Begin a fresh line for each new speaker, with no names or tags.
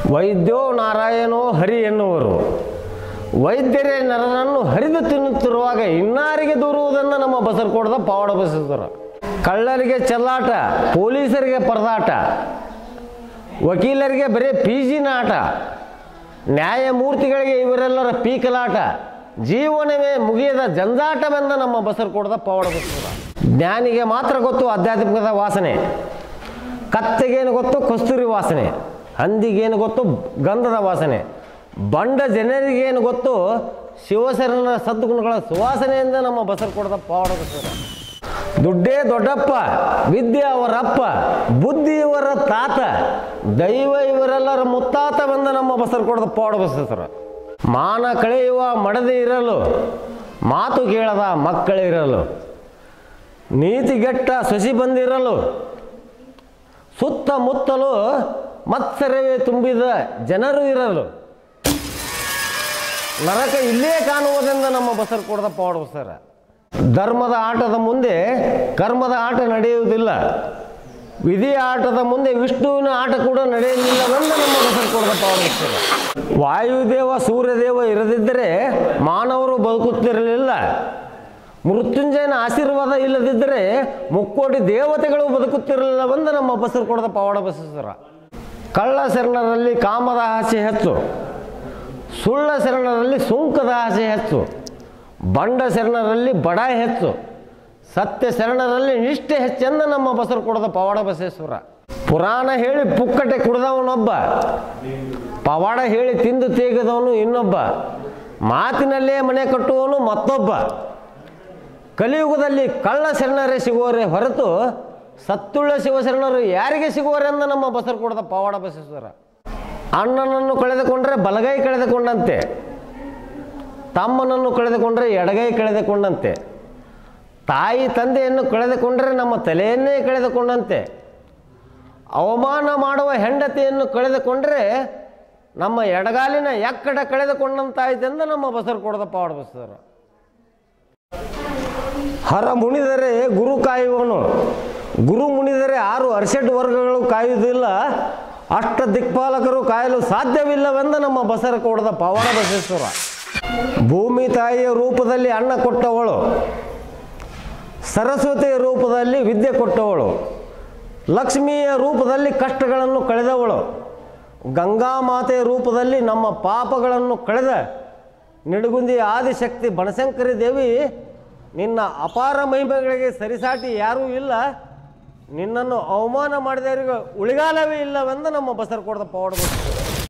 ವೈದ್ಯೋ ನಾರಾಯಣೋ ಹರಿ ಎನ್ನುವರು ವೈದ್ಯರೇ ನರನನ್ನು ಹರಿದು ತಿನ್ನುತ್ತಿರುವಾಗ ಇನ್ನಾರಿಗೆ ದೂರುವುದೆಂದು ನಮ್ಮ ಬಸರಕೋಟದ ಪವಾಡ ಬಸಿದರು ಕಳ್ಳರಿಗೆ ಚೆಲ್ಲಾಟ ಪೊಲೀಸರಿಗೆ ಪರದಾಟ ವಕೀಲರಿಗೆ ಬರೀ ಪೀಜಿನ ಆಟ ನ್ಯಾಯಮೂರ್ತಿಗಳಿಗೆ ಇವರೆಲ್ಲರ ಪೀಕಲಾಟ ಜೀವನವೇ ಮುಗಿಯದ ಜಂಜಾಟವೆಂದ ನಮ್ಮ ಬಸರಕೋಟದ ಪವಾಡ ಬಸಿದರು ಜ್ಞಾನಿಗೆ ಮಾತ್ರ ಗೊತ್ತು ಆಧ್ಯಾತ್ಮಿಕದ ವಾಸನೆ ಕತ್ತೆಗೇನು ಗೊತ್ತು ಕಸ್ತೂರಿ ವಾಸನೆ ಹಂದಿಗೇನು ಗೊತ್ತು ಗಂಧದ ವಾಸನೆ ಬಂಡ ಜನರಿಗೇನು ಗೊತ್ತು ಶಿವಸರನ ಸದ್ಗುಣಗಳ ಸುವಾಸನೆಯಿಂದ ನಮ್ಮ ಬಸರಕೋಟದ ಪವಾಡ ಬಸರ ದುಡ್ಡೇ ದೊಡ್ಡಪ್ಪ ವಿದ್ಯೆ ಅವರಪ್ಪ ಬುದ್ಧಿ ಇವರ ತಾತ ದೈವ ಇವರೆಲ್ಲರ ಮುತ್ತಾತವೆಂದ ನಮ್ಮ ಬಸರಕೋಟದ ಪವಾಡ ಬಸರ ಮಾನ ಕಳೆಯುವ ಮಡದಿ ಇರಲು ಮಾತು ಕೇಳದ ಮಕ್ಕಳಿರಲು ನೀತಿಗೆಟ್ಟ ಸೊಸಿ ಬಂದಿರಲು ಸುತ್ತಮುತ್ತಲು ಮತ್ಸರವೇ ತುಂಬಿದ ಜನರು ಇರಲು ನರಕ ಇಲ್ಲೇ ಕಾಣುವುದೆಂದ ನಮ್ಮ ಬಸರ್ ಕೊಡದ ಪವಾಡ ಬಸರ ಧರ್ಮದ ಆಟದ ಮುಂದೆ ಕರ್ಮದ ಆಟ ನಡೆಯುವುದಿಲ್ಲ ವಿಧಿ ಆಟದ ಮುಂದೆ ವಿಷ್ಣುವಿನ ಆಟ ಕೂಡ ನಡೆಯಲಿಲ್ಲವೆಂದು ನಮ್ಮ ಬಸರ್ ಕೊಡದ ಪವಾಡ ಬಸರ ವಾಯುದೇವ ಸೂರ್ಯದೇವ ಇರದಿದ್ದರೆ ಮಾನವರು ಬದುಕುತ್ತಿರಲಿಲ್ಲ ಮೃತ್ಯುಂಜಯನ ಆಶೀರ್ವಾದ ಇಲ್ಲದಿದ್ದರೆ ಮುಕ್ಕೋಟಿ ದೇವತೆಗಳು ಬದುಕುತ್ತಿರಲಿಲ್ಲವೆಂದು ನಮ್ಮ ಬಸರು ಕೊಡದ ಪವಾಡ ಬಸರ ಕಳ್ಳ ಶರಣರಲ್ಲಿ ಕಾಮದ ಆಸೆ ಹೆಚ್ಚು ಸುಳ್ಳ ಶರಣರಲ್ಲಿ ಸುಂಕದ ಆಸೆ ಹೆಚ್ಚು ಬಂಡ ಶರಣರಲ್ಲಿ ಬಡ ಹೆಚ್ಚು ಸತ್ಯ ಶರಣರಲ್ಲಿ ನಿಷ್ಠೆ ಹೆಚ್ಚೆಂದು ನಮ್ಮ ಬಸರು ಕೊಡದ ಪವಾಡ ಬಸವೇಶ್ವರ ಪುರಾಣ ಹೇಳಿ ಪುಕ್ಕಟೆ ಕುಡಿದವನೊಬ್ಬ ಪವಾಡ ಹೇಳಿ ತಿಂದು ತೇಗದವನು ಇನ್ನೊಬ್ಬ ಮಾತಿನಲ್ಲೇ ಮನೆ ಕಟ್ಟುವವನು ಮತ್ತೊಬ್ಬ ಕಲಿಯುಗದಲ್ಲಿ ಕಳ್ಳ ಶರಣರೇ ಸಿಗುವರೇ ಹೊರತು ಸತ್ತುಳ್ಳ ಶಿವಶರಣರು ಯಾರಿಗೆ ಸಿಗುವರೆಂದು ನಮ್ಮ ಬಸರು ಕೊಡದ ಪವಾಡ ಬಸವೇಶ್ವರ ಅಣ್ಣನನ್ನು ಕಳೆದುಕೊಂಡ್ರೆ ಬಲಗೈ ಕಳೆದುಕೊಂಡಂತೆ ತಮ್ಮನನ್ನು ಕಳೆದುಕೊಂಡ್ರೆ ಎಡಗೈ ಕಳೆದುಕೊಂಡಂತೆ ತಾಯಿ ತಂದೆಯನ್ನು ಕಳೆದುಕೊಂಡರೆ ನಮ್ಮ ತಲೆಯನ್ನೇ ಕಳೆದುಕೊಂಡಂತೆ ಅವಮಾನ ಮಾಡುವ ಹೆಂಡತಿಯನ್ನು ಕಳೆದುಕೊಂಡರೆ ನಮ್ಮ ಎಡಗಾಲಿನ ಎಕ್ಕಡ ಕಳೆದುಕೊಂಡಂತಾಯ್ತೆಂದು ನಮ್ಮ ಬಸರು ಕೊಡದ ಪವಾಡ ಬಸರ ಹರ ಮುನಿದರೆ ಗುರು ಕಾಯುವನು ಗುರು ಮುನಿದರೆ ಆರು ಅರ್ಷಡ್ ವರ್ಗಗಳು ಕಾಯುವುದಿಲ್ಲ ಅಷ್ಟ ದಿಕ್ಪಾಲಕರು ಕಾಯಲು ಸಾಧ್ಯವಿಲ್ಲವೆಂದು ನಮ್ಮ ಬಸರ ಕೊಡದ ಪವಾಡ ಬಸವೇಶ್ವರ ಭೂಮಿ ತಾಯಿಯ ರೂಪದಲ್ಲಿ ಅನ್ನ ಕೊಟ್ಟವಳು ಸರಸ್ವತಿಯ ರೂಪದಲ್ಲಿ ವಿದ್ಯೆ ಕೊಟ್ಟವಳು ಲಕ್ಷ್ಮಿಯ ರೂಪದಲ್ಲಿ ಕಷ್ಟಗಳನ್ನು ಕಳೆದವಳು ಗಂಗಾಮಾತೆಯ ರೂಪದಲ್ಲಿ ನಮ್ಮ ಪಾಪಗಳನ್ನು ಕಳೆದ ನಿಡುಗುಂದಿ ಆದಿಶಕ್ತಿ ಬನಶಂಕರಿ ದೇವಿ ನಿನ್ನ ಅಪಾರ ಮಹಿಮೆಗಳಿಗೆ ಸರಿಸಾಟಿ ಯಾರೂ ಇಲ್ಲ ನಿನ್ನನ್ನು ಅವಮಾನ ಮಾಡಿದವರಿಗೆ ಉಳಿಗಾಲವೇ ಇಲ್ಲವೆಂದು ನಮ್ಮ ಬಸರು ಕೊಡದ ಪವಾಡ